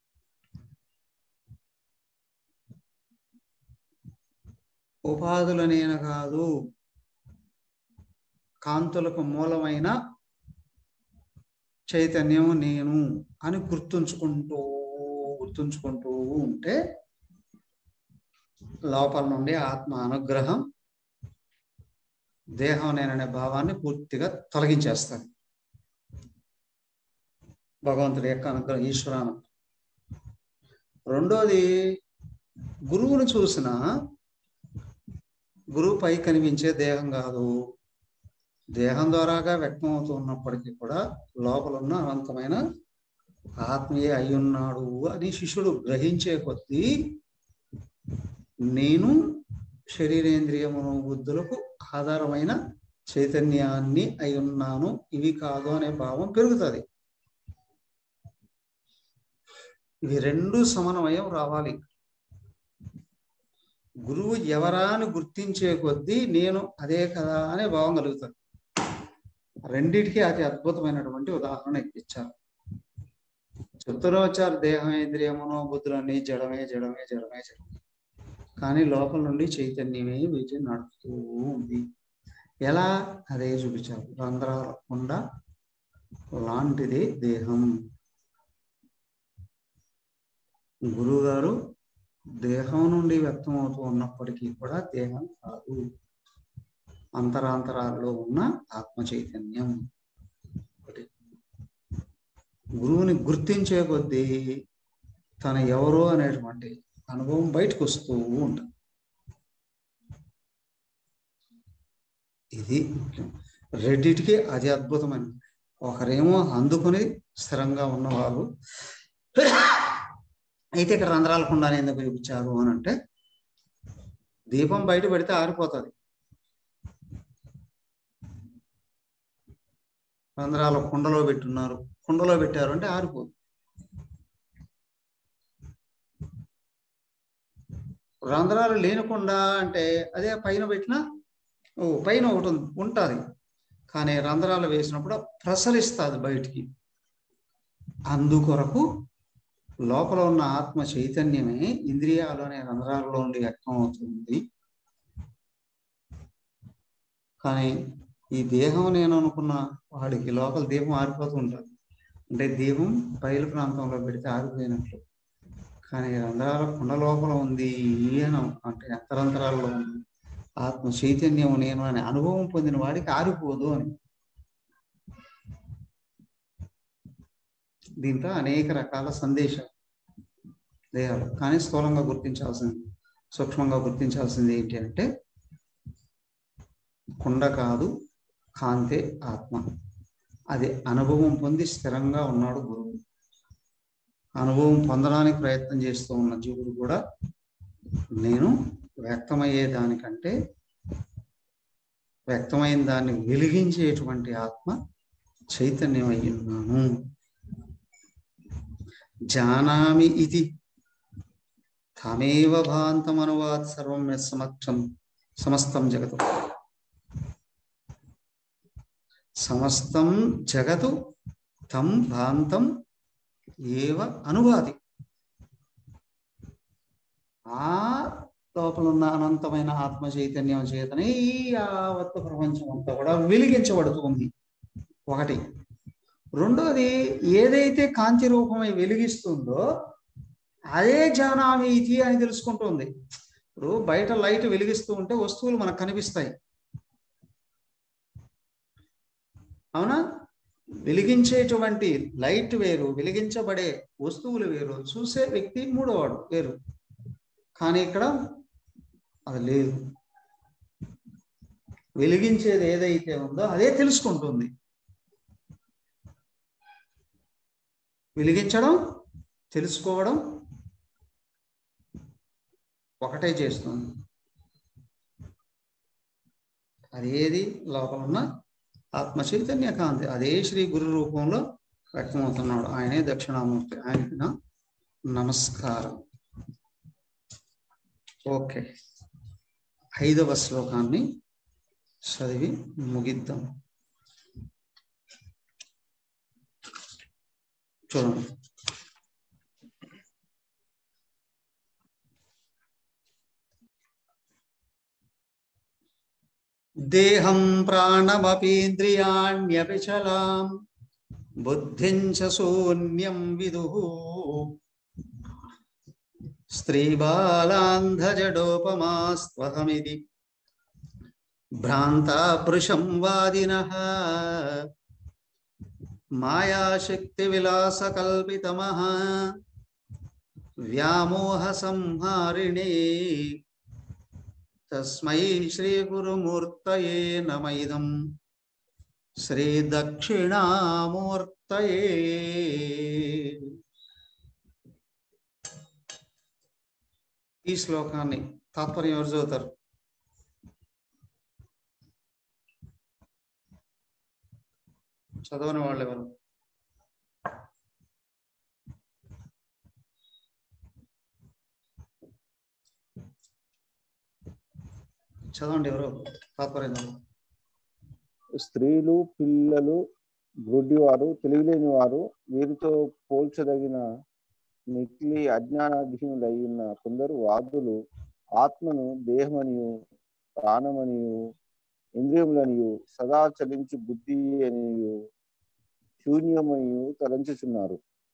ఉపాధుల నేను కాదు కాంతులకు మూలమైన చైతన్యం నేను అని గుర్తుంచుకుంటూ గుర్తుంచుకుంటూ ఉంటే లోపల నుండి ఆత్మ అనుగ్రహం దేహం నేననే భావాన్ని పూర్తిగా తొలగించేస్తాను భగవంతుడి యొక్క అనుగ్రహం ఈశ్వరాను రెండోది గురువును చూసిన గురువు పై కనిపించే దేహం కాదు దేహం ద్వారాగా వ్యక్తం అవుతున్నప్పటికీ కూడా లోపల ఉన్న అనంతమైన ఆత్మీయ అయ్యున్నాడు అని శిష్యుడు గ్రహించే కొద్దీ నేను శరీరేంద్రియమును బుద్ధులకు ఆధారమైన చైతన్యాన్ని అయి ఉన్నాను ఇవి కాదు అనే భావం పెరుగుతుంది ఇవి రెండు సమన్వయం రావాలి గురువు ఎవరా అని గుర్తించే కొద్దీ నేను అదే కదా అనే భావం కలుగుతుంది రెండిటికి అతి అద్భుతమైనటువంటి ఉదాహరణ ఇప్పించారు చెప్తూనే వచ్చారు దేహం ఇంద్రియమును బుద్ధులన్నీ జడమే జడమే జడమే జడమే కానీ లోపల నుండి చైతన్యమే వీటిని నడుపుతూ ఉంది ఎలా అదే చూపించారు రంధ్రాల కుండ లాంటిది దేహం గురువు గారు దేహం నుండి వ్యక్తమవుతూ ఉన్నప్పటికీ కూడా దేహం కాదు అంతరాంతరాల్లో ఉన్న ఆత్మ చైతన్యం ఒకటి గురువుని గుర్తించే కొద్దీ తన ఎవరో అనేటువంటి అనుభవం బయటకు వస్తూ ఉంటుంది ఇది ముఖ్యం రెండిటికి అది అద్భుతమైన ఒకరేమో అందుకుని స్థిరంగా ఉన్నవాళ్ళు అయితే ఇక్కడ రంధ్రాల కుండానే ఎందుకు చూపించారు అని అంటే దీపం బయట పెడితే ఆరిపోతుంది రంధ్రాల కుండలో పెట్టున్నారు కుండలో పెట్టారు అంటే ఆరిపోదు రంధ్రాలు లేనకుండా అంటే అదే పైన పెట్టినా ఓ పైన ఒకటి ఉంటుంది కానీ రంధ్రాలు వేసినప్పుడు ప్రసరిస్తుంది బయటికి అందుకొరకు లోపల ఉన్న ఆత్మ చైతన్యమే ఇంద్రియాలు అనే రంధ్రాలలో నుండి వ్యక్తం అవుతుంది కానీ ఈ దేహం నేను అనుకున్న వాడికి లోపల దీపం ఆరిపోతూ ఉంటుంది అంటే దీపం బయలు ప్రాంతంలో పెడితే ఆరిపోయినట్లు కానీ రంధ్రాల కుండ లోపల ఉంది అని అంటే అంతరంతరాల్లో ఉంది ఆత్మ చైతన్యం నేను అనే అనుభవం పొందిన వాడికి ఆరిపోదు అని దీంట్లో అనేక రకాల సందేశాలు దేహాలు కానీ స్థూలంగా గుర్తించాల్సింది సూక్ష్మంగా గుర్తించాల్సింది ఏంటి అంటే కుండ కాదు కాంతే ఆత్మ అది అనుభవం పొంది స్థిరంగా ఉన్నాడు గురువు అనుభవం పొందడానికి ప్రయత్నం చేస్తూ ఉన్న జీవుడు కూడా నేను వ్యక్తమయ్యే దానికంటే వ్యక్తమైన దాన్ని వెలిగించేటువంటి ఆత్మ చైతన్యమై ఉన్నాను జానామి ఇది తమేవ భాంతమనువాత్ సర్వం యత్ సమక్షం సమస్తం జగతు సమస్తం జగతు తం భాంతం ఏవ అనువాది ఆ లోపల ఉన్న అనంతమైన ఆత్మ చైతన్యం చేతనే ఈ యావత్తు ప్రపంచం అంతా కూడా వెలిగించబడుతుంది ఒకటి రెండోది ఏదైతే కాంతి రూపమై వెలిగిస్తుందో అదే జానామి ఇది అని తెలుసుకుంటుంది ఇప్పుడు బయట లైట్ వెలిగిస్తూ ఉంటే వస్తువులు మనకు కనిపిస్తాయి అవునా వెలిగించేటువంటి లైట్ వేరు వెలిగించబడే వస్తువులు వేరు చూసే వ్యక్తి మూడోవాడు వేరు కానీ ఇక్కడ అది లేదు వెలిగించేది ఏదైతే ఉందో అదే తెలుసుకుంటుంది వెలిగించడం తెలుసుకోవడం ఒకటే చేస్తుంది అదేది లోపల ఉన్న ఆత్మ చైతన్య కాంతి అదే శ్రీ గురు రూపంలో వ్యక్తమవుతున్నాడు ఆయనే దక్షిణామూర్తి ఆయనకి నా నమస్కారం ఓకే ఐదవ శ్లోకాన్ని చదివి ముగిద్దాం చూడండి దేహం ప్రాణమపీంద్రియాణ్యపి చలాం బుద్ధిం చ శూన్యం విదుః స్త్రీబాలాంధజడోపమాస్త్వహమిది భ్రాంతాభృశం వాదినః మాయాశక్తివిలాసకల్పితమః వ్యామోహ సంహారిణే తస్మై శ్రీ గురుమూర్తయే నమైదం శ్రీ దక్షిణామూర్తయే ఈ శ్లోకాన్ని తాత్పర్యం ఎవరు చదువుతారు చదవని వాళ్ళు ఎవరు చదవండి ఎవరు తాత్పర్యం చదవండి. స్త్రీలు పిల్లలు గుడ్డివారు తెలియలేని వారు వీరితో పోల్చదగిన మిక్కిలి అజ్ఞానాధీనులై ఉన్న కొందరు వాదులు ఆత్మను దేహమనియు ప్రాణమనియు ఇంద్రియములనియు సదా చలించి బుద్ధి అనియు శూన్యమనియు తలంచుచున్నారు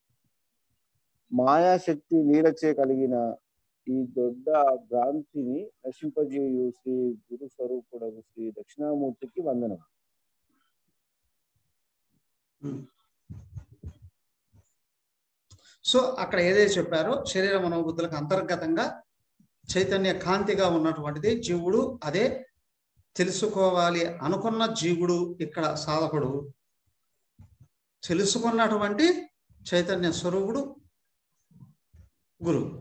మాయాశక్తి లీలచే కలిగిన ఈ దొడ్డ భ్రాంతిని నశింపజేయు శ్రీ గురు స్వరూపుడగు శ్రీ దక్షిణామూర్తికి వందనం సో అక్కడ ఏదైతే చెప్పారో శరీర మనోబుద్ధులకు అంతర్గతంగా చైతన్య కాంతిగా ఉన్నటువంటిది జీవుడు అదే తెలుసుకోవాలి అనుకున్న జీవుడు ఇక్కడ సాధకుడు తెలుసుకున్నటువంటి చైతన్య స్వరూపుడు గురువు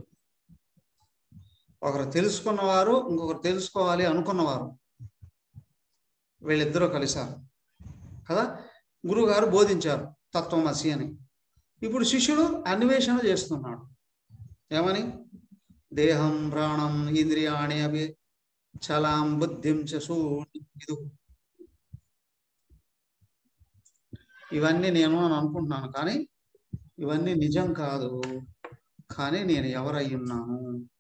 ఒకరు తెలుసుకున్నవారు ఇంకొకరు తెలుసుకోవాలి అనుకున్నవారు వీళ్ళిద్దరూ కలిశారు కదా గురువు గారు బోధించారు తత్వమసి అని ఇప్పుడు శిష్యుడు అన్వేషణ చేస్తున్నాడు ఏమని దేహం ప్రాణం ఇంద్రియాణి అవి చలాం బుద్ధిం చూ ఇది ఇవన్నీ నేను అని అనుకుంటున్నాను కానీ ఇవన్నీ నిజం కాదు కానీ నేను ఎవరై ఉన్నాను